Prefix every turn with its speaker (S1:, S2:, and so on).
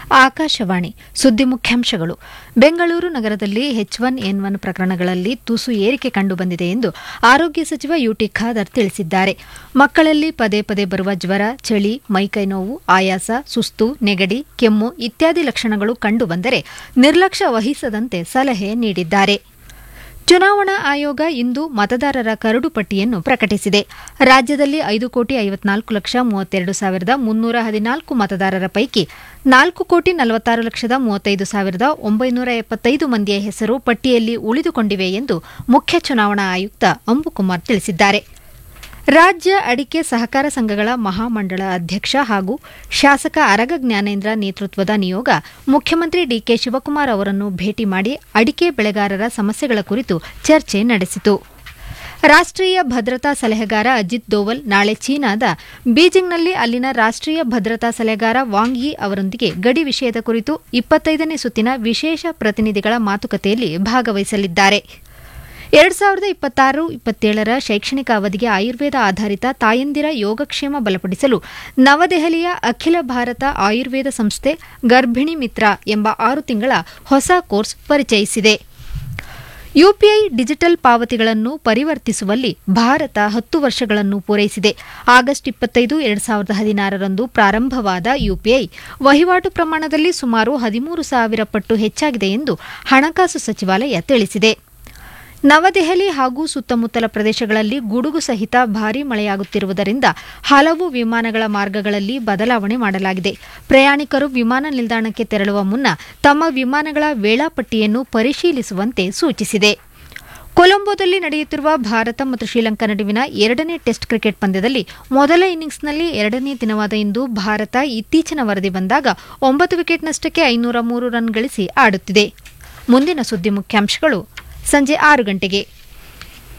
S1: ಆಕಾಶವಾಣಿ ಸುದ್ದಿ ಮುಖ್ಯಾಂಶಗಳು ಬೆಂಗಳೂರು ನಗರದಲ್ಲಿ ಎಚ್ ಒನ್ ಎನ್ ಒನ್ ಪ್ರಕರಣಗಳಲ್ಲಿ ತುಸು ಏರಿಕೆ ಕಂಡುಬಂದಿದೆ ಎಂದು ಆರೋಗ್ಯ ಸಚಿವ ಯುಟಿ ಖಾದರ್ ತಿಳಿಸಿದ್ದಾರೆ ಮಕ್ಕಳಲ್ಲಿ ಪದೇ ಪದೇ ಬರುವ ಜ್ವರ ಚಳಿ ಮೈಕೈ ನೋವು ಆಯಾಸ ಸುಸ್ತು ನೆಗಡಿ ಕೆಮ್ಮು ಇತ್ಯಾದಿ ಲಕ್ಷಣಗಳು ಕಂಡುಬಂದರೆ ನಿರ್ಲಕ್ಷ್ಯ ವಹಿಸದಂತೆ ಸಲಹೆ ನೀಡಿದ್ದಾರೆ ಚುನಾವಣಾ ಆಯೋಗ ಇಂದು ಮತದಾರರ ಕರಡು ಪಟ್ಟಿಯನ್ನು ಪ್ರಕಟಿಸಿದೆ ರಾಜ್ಯದಲ್ಲಿ ಐದು ಕೋಟಿ ಐವತ್ನಾಲ್ಕು ಲಕ್ಷ ಮೂವತ್ತೆರಡು ಸಾವಿರದ ಮುನ್ನೂರ ಹದಿನಾಲ್ಕು ಮತದಾರರ ಪೈಕಿ ನಾಲ್ಕು ಕೋಟಿ ನಲವತ್ತಾರು ಲಕ್ಷದ ಮೂವತ್ತೈದು ಸಾವಿರದ ಒಂಬೈನೂರ ಎಪ್ಪತ್ತೈದು ಮಂದಿಯ ಹೆಸರು ಪಟ್ಟಿಯಲ್ಲಿ ಉಳಿದುಕೊಂಡಿವೆ ಎಂದು ಮುಖ್ಯ ಚುನಾವಣಾ ಆಯುಕ್ತ ಅಂಬುಕುಮಾರ್ ತಿಳಿಸಿದ್ದಾರೆ ರಾಜ್ಯ ಅಡಿಕೆ ಸಹಕಾರ ಸಂಘಗಳ ಮಹಾಮಂಡಳ ಅಧ್ಯಕ್ಷ ಹಾಗೂ ಶಾಸಕ ಅರಗ ಜ್ಞಾನೇಂದ್ರ ನೇತೃತ್ವದ ನಿಯೋಗ ಮುಖ್ಯಮಂತ್ರಿ ಡಿಕೆ ಶಿವಕುಮಾರ್ ಅವರನ್ನು ಭೇಟಿ ಮಾಡಿ ಅಡಿಕೆ ಬೆಳೆಗಾರರ ಸಮಸ್ಯೆಗಳ ಕುರಿತು ಚರ್ಚೆ ನಡೆಸಿತು ರಾಷ್ಟ್ರೀಯ ಭದ್ರತಾ ಸಲಹೆಗಾರ ಅಜಿತ್ ದೋವಲ್ ನಾಳೆ ಚೀನಾದ ಬೀಜಿಂಗ್ನಲ್ಲಿ ಅಲ್ಲಿನ ರಾಷ್ಟ್ರೀಯ ಭದ್ರತಾ ಸಲಹೆಗಾರ ವಾಂಗ್ ಯಿ ಅವರೊಂದಿಗೆ ಗಡಿ ವಿಷಯದ ಕುರಿತು ಇಪ್ಪತ್ತೈದನೇ ಸುತ್ತಿನ ವಿಶೇಷ ಪ್ರತಿನಿಧಿಗಳ ಮಾತುಕತೆಯಲ್ಲಿ ಭಾಗವಹಿಸಲಿದ್ದಾರೆ ಎರಡ್ ಸಾವಿರದ ಇಪ್ಪತ್ತಾರು ಇಪ್ಪತ್ತೇಳರ ಶೈಕ್ಷಣಿಕ ಅವಧಿಗೆ ಆಯುರ್ವೇದ ಆಧಾರಿತ ತಾಯಂದಿರ ಯೋಗಕ್ಷೇಮ ಬಲಪಡಿಸಲು ನವದೆಹಲಿಯ ಅಖಿಲ ಭಾರತ ಆಯುರ್ವೇದ ಸಂಸ್ಥೆ ಗರ್ಭಿಣಿ ಮಿತ್ರ ಎಂಬ ಆರು ತಿಂಗಳ ಹೊಸ ಕೋರ್ಸ್ ಪರಿಚಯಿಸಿದೆ ಯುಪಿಐ ಡಿಜಿಟಲ್ ಪಾವತಿಗಳನ್ನು ಪರಿವರ್ತಿಸುವಲ್ಲಿ ಭಾರತ ಹತ್ತು ವರ್ಷಗಳನ್ನು ಪೂರೈಸಿದೆ ಆಗಸ್ಟ್ ಇಪ್ಪತ್ತೈದು ಎರಡ್ ಸಾವಿರದ ಹದಿನಾರರಂದು ಪ್ರಾರಂಭವಾದ ಯುಪಿಐ ವಹಿವಾಟು ಪ್ರಮಾಣದಲ್ಲಿ ಸುಮಾರು ಹದಿಮೂರು ಸಾವಿರ ಪಟ್ಟು ಹೆಚ್ಚಾಗಿದೆ ಎಂದು ಹಣಕಾಸು ಸಚಿವಾಲಯ ತಿಳಿಸಿದೆ ನವದೆಹಲಿ ಹಾಗೂ ಸುತ್ತಮುತ್ತಲ ಪ್ರದೇಶಗಳಲ್ಲಿ ಗುಡುಗು ಸಹಿತ ಭಾರೀ ಮಳೆಯಾಗುತ್ತಿರುವುದರಿಂದ ಹಲವು ವಿಮಾನಗಳ ಮಾರ್ಗಗಳಲ್ಲಿ ಬದಲಾವಣೆ ಮಾಡಲಾಗಿದೆ ಪ್ರಯಾಣಿಕರು ವಿಮಾನ ನಿಲ್ದಾಣಕ್ಕೆ ತೆರಳುವ ಮುನ್ನ ತಮ್ಮ ವಿಮಾನಗಳ ವೇಳಾಪಟ್ಟಿಯನ್ನು ಪರಿಶೀಲಿಸುವಂತೆ ಸೂಚಿಸಿದೆ ಕೊಲಂಬೋದಲ್ಲಿ ನಡೆಯುತ್ತಿರುವ ಭಾರತ ಮತ್ತು ಶ್ರೀಲಂಕಾ ನಡುವಿನ ಎರಡನೇ ಟೆಸ್ಟ್ ಕ್ರಿಕೆಟ್ ಪಂದ್ಯದಲ್ಲಿ ಮೊದಲ ಇನ್ನಿಂಗ್ಸ್ನಲ್ಲಿ ಎರಡನೇ ದಿನವಾದ ಇಂದು ಭಾರತ ಇತ್ತೀಚಿನ ವರದಿ ಬಂದಾಗ ಒಂಬತ್ತು ವಿಕೆಟ್ನಷ್ಟಕ್ಕೆ ಐನೂರ ಮೂರು ರನ್ ಗಳಿಸಿ ಆಡುತ್ತಿದೆ ಮುಂದಿನ ಸುದ್ದಿ ಮುಖ್ಯಾಂಶಗಳು ಸಂಜೆ ಆರು ಗಂಟೆಗೆ